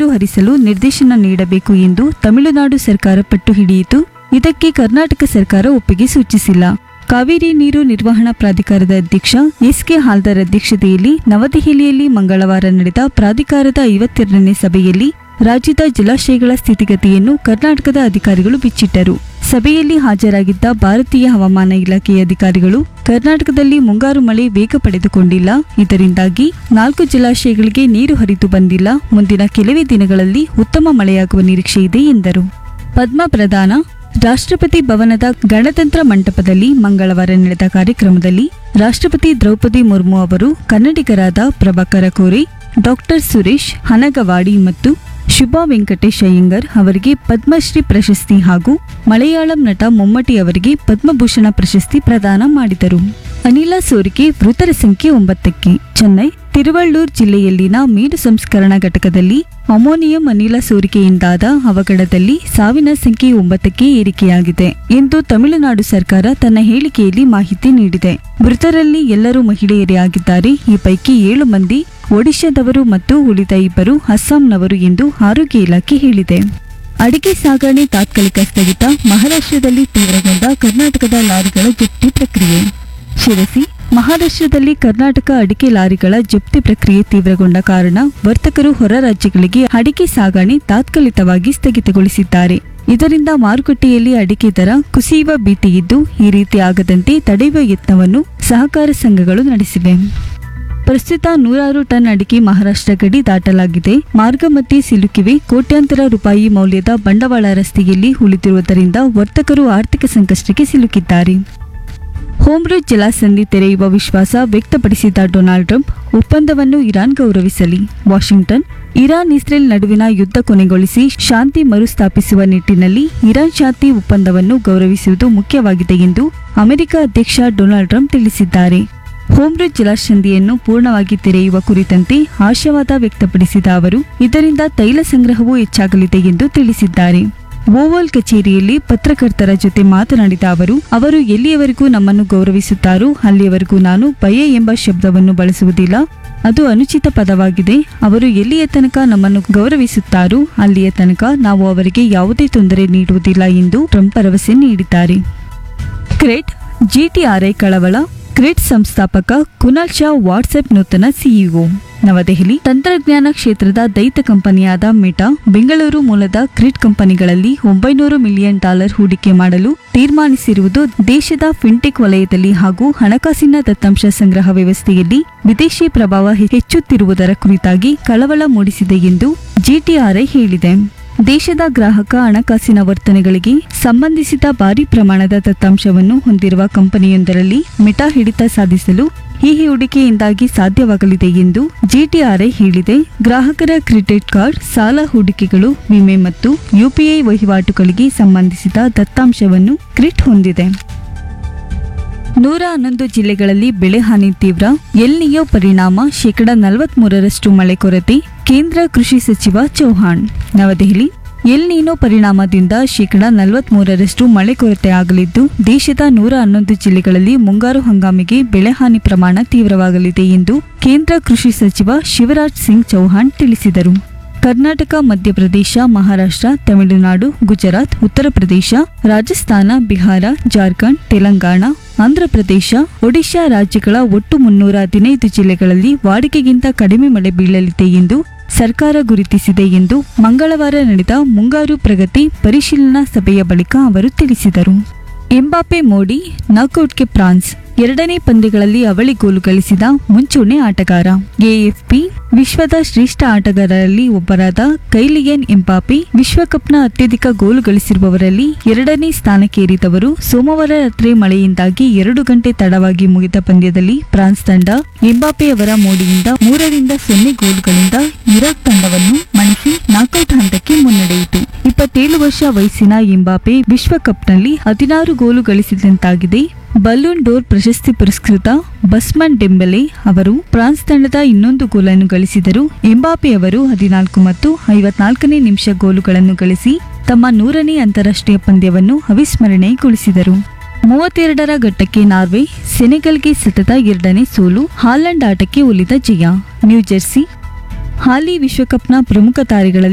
ನೀರು ಹರಿಸಲು ನಿರ್ದೇಶನ ನೀಡಬೇಕು ಎಂದು ತಮಿಳುನಾಡು ಸರ್ಕಾರ ಪಟ್ಟು ಹಿಡಿಯಿತು ಇದಕ್ಕೆ ಕರ್ನಾಟಕ ಸರ್ಕಾರ ಒಪ್ಪಿಗೆ ಸೂಚಿಸಿಲ್ಲ ಕಾವೇರಿ ನೀರು ನಿರ್ವಹಣಾ ಪ್ರಾಧಿಕಾರದ ಅಧ್ಯಕ್ಷ ಎಸ್ಕೆ ಹಾಲ್ದರ್ ಅಧ್ಯಕ್ಷತೆಯಲ್ಲಿ ನವದೆಹಲಿಯಲ್ಲಿ ಮಂಗಳವಾರ ನಡೆದ ಪ್ರಾಧಿಕಾರದ ಐವತ್ತೆರಡನೇ ಸಭೆಯಲ್ಲಿ ರಾಜ್ಯದ ಜಲಾಶಯಗಳ ಸ್ಥಿತಿಗತಿಯನ್ನು ಕರ್ನಾಟಕದ ಅಧಿಕಾರಿಗಳು ಬಿಚ್ಚಿಟ್ಟರು ಸಭೆಯಲ್ಲಿ ಹಾಜರಾಗಿದ್ದ ಭಾರತೀಯ ಹವಾಮಾನ ಇಲಾಖೆಯ ಅಧಿಕಾರಿಗಳು ಕರ್ನಾಟಕದಲ್ಲಿ ಮುಂಗಾರು ಮಳೆ ವೇಗ ಪಡೆದುಕೊಂಡಿಲ್ಲ ಇದರಿಂದಾಗಿ ನಾಲ್ಕು ಜಲಾಶಯಗಳಿಗೆ ನೀರು ಹರಿದು ಬಂದಿಲ್ಲ ಮುಂದಿನ ಕೆಲವೇ ದಿನಗಳಲ್ಲಿ ಉತ್ತಮ ಮಳೆಯಾಗುವ ನಿರೀಕ್ಷೆ ಇದೆ ಎಂದರು ಪದ್ಮ ಪ್ರದಾನ ರಾಷ್ಟ್ರಪತಿ ಭವನದ ಗಣತಂತ್ರ ಮಂಟಪದಲ್ಲಿ ಮಂಗಳವಾರ ನಡೆದ ಕಾರ್ಯಕ್ರಮದಲ್ಲಿ ರಾಷ್ಟ್ರಪತಿ ದ್ರೌಪದಿ ಮುರ್ಮು ಅವರು ಕನ್ನಡಿಗರಾದ ಪ್ರಭಾಕರ ಕೋರೆ ಡಾಕ್ಟರ್ ಸುರೇಶ್ ಹನಗವಾಡಿ ಮತ್ತು ಶುಭಾ ವೆಂಕಟೇಶ್ ಅಯ್ಯಂಗರ್ ಅವರಿಗೆ ಪದ್ಮಶ್ರೀ ಪ್ರಶಸ್ತಿ ಹಾಗೂ ಮಲಯಾಳಂ ನಟ ಮಮ್ಮಟಿ ಅವರಿಗೆ ಪದ್ಮಭೂಷಣ ಪ್ರಶಸ್ತಿ ಪ್ರದಾನ ಮಾಡಿದರು ಅನಿಲ ಸೋರಿಕೆ ಮೃತರ ಸಂಖ್ಯೆ ಒಂಬತ್ತಕ್ಕೆ ಚೆನ್ನೈ ತಿರುವಳ್ಳೂರ್ ಜಿಲ್ಲೆಯಲ್ಲಿನ ಮೀನು ಸಂಸ್ಕರಣಾ ಘಟಕದಲ್ಲಿ ಅಮೋನಿಯಂ ಅನಿಲ ಸೋರಿಕೆಯಿಂದಾದ ಅವಘಡದಲ್ಲಿ ಸಾವಿನ ಸಂಖ್ಯೆ ಒಂಬತ್ತಕ್ಕೆ ಏರಿಕೆಯಾಗಿದೆ ಎಂದು ತಮಿಳುನಾಡು ಸರ್ಕಾರ ತನ್ನ ಹೇಳಿಕೆಯಲ್ಲಿ ಮಾಹಿತಿ ನೀಡಿದೆ ಮೃತರಲ್ಲಿ ಎಲ್ಲರೂ ಮಹಿಳೆಯರೇ ಆಗಿದ್ದಾರೆ ಈ ಪೈಕಿ ಏಳು ಮಂದಿ ಒಡಿಶಾದವರು ಮತ್ತು ಉಳಿದ ಇಬ್ಬರು ಅಸ್ಸಾಂನವರು ಎಂದು ಆರೋಗ್ಯ ಇಲಾಖೆ ಹೇಳಿದೆ ಅಡಿಕೆ ಸಾಗಣೆ ತಾತ್ಕಾಲಿಕ ಸ್ಥಗಿತ ಮಹಾರಾಷ್ಟ್ರದಲ್ಲಿ ತೀವ್ರಗೊಂಡ ಕರ್ನಾಟಕದ ಲಾರಿಗಳ ಜಪ್ತಿ ಪ್ರಕ್ರಿಯೆ ಶಿರಸಿ ಮಹಾರಾಷ್ಟ್ರದಲ್ಲಿ ಕರ್ನಾಟಕ ಅಡಿಕೆ ಲಾರಿಗಳ ಜಪ್ತಿ ಪ್ರಕ್ರಿಯೆ ತೀವ್ರಗೊಂಡ ಕಾರಣ ವರ್ತಕರು ಹೊರ ರಾಜ್ಯಗಳಿಗೆ ಅಡಿಕೆ ಸಾಗಣೆ ತಾತ್ಕಾಲಿಕವಾಗಿ ಸ್ಥಗಿತಗೊಳಿಸಿದ್ದಾರೆ ಇದರಿಂದ ಮಾರುಕಟ್ಟೆಯಲ್ಲಿ ಅಡಿಕೆ ದರ ಕುಸಿಯುವ ಭೀತಿ ಇದ್ದು ಈ ರೀತಿ ಆಗದಂತೆ ತಡೆಯುವ ಯತ್ನವನ್ನು ಸಹಕಾರ ಸಂಘಗಳು ನಡೆಸಿವೆ ಪ್ರಸ್ತುತ ನೂರಾರು ಟನ್ ಅಡಿಕೆ ಮಹಾರಾಷ್ಟ್ರ ಗಡಿ ದಾಟಲಾಗಿದೆ ಮಾರ್ಗ ಮಧ್ಯೆ ಸಿಲುಕಿವೆ ಕೋಟ್ಯಾಂತರ ರೂಪಾಯಿ ಮೌಲ್ಯದ ಬಂಡವಾಳ ರಸ್ತೆಯಲ್ಲಿ ಉಳಿದಿರುವುದರಿಂದ ವರ್ತಕರು ಆರ್ಥಿಕ ಸಂಕಷ್ಟಕ್ಕೆ ಸಿಲುಕಿದ್ದಾರೆ ಹೋಮ್ರೂಜ್ ಜಲಸಂಧಿ ತೆರೆಯುವ ವಿಶ್ವಾಸ ವ್ಯಕ್ತಪಡಿಸಿದ ಡೊನಾಲ್ಡ್ ಟ್ರಂಪ್ ಒಪ್ಪಂದವನ್ನು ಇರಾನ್ ಗೌರವಿಸಲಿ ವಾಷಿಂಗ್ಟನ್ ಇರಾನ್ ಇಸ್ರೇಲ್ ನಡುವಿನ ಯುದ್ಧ ಕೊನೆಗೊಳಿಸಿ ಶಾಂತಿ ಮರುಸ್ಥಾಪಿಸುವ ನಿಟ್ಟಿನಲ್ಲಿ ಇರಾನ್ ಶಾಂತಿ ಒಪ್ಪಂದವನ್ನು ಗೌರವಿಸುವುದು ಮುಖ್ಯವಾಗಿದೆ ಎಂದು ಅಮೆರಿಕ ಅಧ್ಯಕ್ಷ ಡೊನಾಲ್ಡ್ ಟ್ರಂಪ್ ತಿಳಿಸಿದ್ದಾರೆ ಹೋಮ್ರೂಜ್ ಜಲಸಂಧಿಯನ್ನು ಪೂರ್ಣವಾಗಿ ತೆರೆಯುವ ಕುರಿತಂತೆ ಆಶಾವಾದ ವ್ಯಕ್ತಪಡಿಸಿದ ಅವರು ಇದರಿಂದ ತೈಲ ಸಂಗ್ರಹವೂ ಹೆಚ್ಚಾಗಲಿದೆ ಎಂದು ತಿಳಿಸಿದ್ದಾರೆ ಓವಲ್ ಕಚೇರಿಯಲ್ಲಿ ಪತ್ರಕರ್ತರ ಜೊತೆ ಮಾತನಾಡಿದ ಅವರು ಅವರು ಎಲ್ಲಿಯವರೆಗೂ ನಮ್ಮನ್ನು ಗೌರವಿಸುತ್ತಾರೋ ಅಲ್ಲಿಯವರೆಗೂ ನಾನು ಭಯ ಎಂಬ ಶಬ್ದವನ್ನು ಬಳಸುವುದಿಲ್ಲ ಅದು ಅನುಚಿತ ಪದವಾಗಿದೆ ಅವರು ಎಲ್ಲಿಯ ತನಕ ನಮ್ಮನ್ನು ಗೌರವಿಸುತ್ತಾರೋ ಅಲ್ಲಿಯ ತನಕ ನಾವು ಅವರಿಗೆ ಯಾವುದೇ ತೊಂದರೆ ನೀಡುವುದಿಲ್ಲ ಎಂದು ಟ್ರಂಪ್ ಭರವಸೆ ನೀಡಿದ್ದಾರೆ ಕ್ರೆಟ್ ಜಿಟಿಆರ್ಐ ಕಳವಳ ಕ್ರೆಟ್ ಸಂಸ್ಥಾಪಕ ಕುನಾಲ್ ಶಾ ವಾಟ್ಸ್ಆಪ್ ನೂತನ ಸಿಇಒ ನವದೆಹಲಿ ತಂತ್ರಜ್ಞಾನ ಕ್ಷೇತ್ರದ ದೈತ ಕಂಪನಿಯಾದ ಮೆಟಾ ಬೆಂಗಳೂರು ಮೂಲದ ಕ್ರಿಟ್ ಕಂಪನಿಗಳಲ್ಲಿ ಒಂಬೈನೂರು ಮಿಲಿಯನ್ ಡಾಲರ್ ಹೂಡಿಕೆ ಮಾಡಲು ತೀರ್ಮಾನಿಸಿರುವುದು ದೇಶದ ಫಿನ್ಟೆಕ್ ವಲಯದಲ್ಲಿ ಹಾಗೂ ಹಣಕಾಸಿನ ದತ್ತಾಂಶ ಸಂಗ್ರಹ ವ್ಯವಸ್ಥೆಯಲ್ಲಿ ವಿದೇಶಿ ಪ್ರಭಾವ ಹೆಚ್ಚುತ್ತಿರುವುದರ ಕುರಿತಾಗಿ ಕಳವಳ ಮೂಡಿಸಿದೆ ಎಂದು ಜಿಟಿಆರ್ಐ ಹೇಳಿದೆ ದೇಶದ ಗ್ರಾಹಕ ಹಣಕಾಸಿನ ವರ್ತನೆಗಳಿಗೆ ಸಂಬಂಧಿಸಿದ ಭಾರಿ ಪ್ರಮಾಣದ ದತ್ತಾಂಶವನ್ನು ಹೊಂದಿರುವ ಕಂಪನಿಯೊಂದರಲ್ಲಿ ಮೆಟಾ ಹಿಡಿತ ಸಾಧಿಸಲು ಈ ಹೂಡಿಕೆಯಿಂದಾಗಿ ಸಾಧ್ಯವಾಗಲಿದೆ ಎಂದು ಜಿಟಿಆರ್ಐ ಹೇಳಿದೆ ಗ್ರಾಹಕರ ಕ್ರೆಡಿಟ್ ಕಾರ್ಡ್ ಸಾಲ ಹೂಡಿಕೆಗಳು ವಿಮೆ ಮತ್ತು ಯುಪಿಐ ವಹಿವಾಟುಗಳಿಗೆ ಸಂಬಂಧಿಸಿದ ದತ್ತಾಂಶವನ್ನು ಕ್ರಿಟ್ ಹೊಂದಿದೆ ನೂರ ಹನ್ನೊಂದು ಜಿಲ್ಲೆಗಳಲ್ಲಿ ಬೆಳೆ ಹಾನಿ ತೀವ್ರ ಎಲ್ ನಿಯೋ ಪರಿಣಾಮ ಶೇಕಡ ನಲವತ್ಮೂರರಷ್ಟು ಮಳೆ ಕೊರತೆ ಕೇಂದ್ರ ಕೃಷಿ ಸಚಿವ ಚೌಹಾಣ್ ನವದೆಹಲಿ ಎಲ್ ನೀನೋ ಪರಿಣಾಮದಿಂದ ಶೇಕಡ ನಲವತ್ಮೂರರಷ್ಟು ಮಳೆ ಕೊರತೆ ಆಗಲಿದ್ದು ದೇಶದ ನೂರ ಹನ್ನೊಂದು ಜಿಲ್ಲೆಗಳಲ್ಲಿ ಮುಂಗಾರು ಹಂಗಾಮಿಗೆ ಬೆಳೆ ಹಾನಿ ಪ್ರಮಾಣ ತೀವ್ರವಾಗಲಿದೆ ಎಂದು ಕೇಂದ್ರ ಕೃಷಿ ಸಚಿವ ಶಿವರಾಜ್ ಸಿಂಗ್ ಚೌಹಾಣ್ ತಿಳಿಸಿದರು ಕರ್ನಾಟಕ ಮಧ್ಯಪ್ರದೇಶ ಮಹಾರಾಷ್ಟ್ರ ತಮಿಳುನಾಡು ಗುಜರಾತ್ ಉತ್ತರ ಪ್ರದೇಶ ರಾಜಸ್ಥಾನ ಬಿಹಾರ ಜಾರ್ಖಂಡ್ ತೆಲಂಗಾಣ ಆಂಧ್ರಪ್ರದೇಶ ಒಡಿಶಾ ರಾಜ್ಯಗಳ ಒಟ್ಟು ಮುನ್ನೂರ ಹದಿನೈದು ಜಿಲ್ಲೆಗಳಲ್ಲಿ ವಾಡಿಕೆಗಿಂತ ಕಡಿಮೆ ಮಳೆ ಬೀಳಲಿದೆ ಎಂದು ಸರ್ಕಾರ ಗುರುತಿಸಿದೆ ಎಂದು ಮಂಗಳವಾರ ನಡೆದ ಮುಂಗಾರು ಪ್ರಗತಿ ಪರಿಶೀಲನಾ ಸಭೆಯ ಬಳಿಕ ಅವರು ತಿಳಿಸಿದರು ಎಂಬಾಪೆ ಮೋಡಿ ನಾಕೌಟ್ಗೆ ಫ್ರಾನ್ಸ್ ಎರಡನೇ ಪಂದ್ಯಗಳಲ್ಲಿ ಅವಳಿ ಗೋಲು ಗಳಿಸಿದ ಮುಂಚೂಣಿ ಆಟಗಾರ ಎಎಫ್ಪಿ ವಿಶ್ವದ ಶ್ರೇಷ್ಠ ಆಟಗಾರರಲ್ಲಿ ಒಬ್ಬರಾದ ಕೈಲಿಯನ್ ಎಂಪಾಪಿ ವಿಶ್ವಕಪ್ನ ಅತ್ಯಧಿಕ ಗೋಲು ಗಳಿಸಿರುವವರಲ್ಲಿ ಎರಡನೇ ಸ್ಥಾನಕ್ಕೇರಿದವರು ಸೋಮವಾರ ರಾತ್ರಿ ಮಳೆಯಿಂದಾಗಿ ಎರಡು ಗಂಟೆ ತಡವಾಗಿ ಮುಗಿದ ಪಂದ್ಯದಲ್ಲಿ ಫ್ರಾನ್ಸ್ ತಂಡ ಎಂಬಾಪೆ ಅವರ ಮೋಡಿಯಿಂದ ಮೂರರಿಂದ ಸೊನ್ನೆ ಗೋಲುಗಳಿಂದ ಇರಾಕ್ ತಂಡವನ್ನು ಮಣಿಸಿ ನಾಕೌಟ್ ಹಂತಕ್ಕೆ ಮುನ್ನಡೆಯಿತು ಇಪ್ಪತ್ತೇಳು ವರ್ಷ ವಯಸ್ಸಿನ ಎಂಬಾಪೆ ವಿಶ್ವಕಪ್ನಲ್ಲಿ ಹದಿನಾರು ಗೋಲು ಗಳಿಸಿದಂತಾಗಿದೆ ಬಲೂನ್ ಡೋರ್ ಪ್ರಶಸ್ತಿ ಪುರಸ್ಕೃತ ಬಸ್ಮನ್ ಡೆಂಬೆಲೆ ಅವರು ಫ್ರಾನ್ಸ್ ತಂಡದ ಇನ್ನೊಂದು ಗೋಲನ್ನು ಗಳಿಸಿದರು ಎಂಬಾಪೆ ಅವರು ಹದಿನಾಲ್ಕು ಮತ್ತು ಐವತ್ನಾಲ್ಕನೇ ನಿಮಿಷ ಗೋಲುಗಳನ್ನು ಗಳಿಸಿ ತಮ್ಮ ನೂರನೇ ಅಂತಾರಾಷ್ಟ್ರೀಯ ಪಂದ್ಯವನ್ನು ಅವಿಸ್ಮರಣೆಗೊಳಿಸಿದರು ಮೂವತ್ತೆರಡರ ಘಟ್ಟಕ್ಕೆ ನಾರ್ವೆ ಸೆನೆಗಲ್ಗೆ ಸತತ ಎರಡನೇ ಸೋಲು ಹಾಲೆಂಡ್ ಆಟಕ್ಕೆ ಒಲಿದ ಜಯ ನ್ಯೂಜೆರ್ಸಿ ಹಾಲಿ ವಿಶ್ವಕಪ್ನ ಪ್ರಮುಖ ತಾರೆಗಳಲ್ಲಿ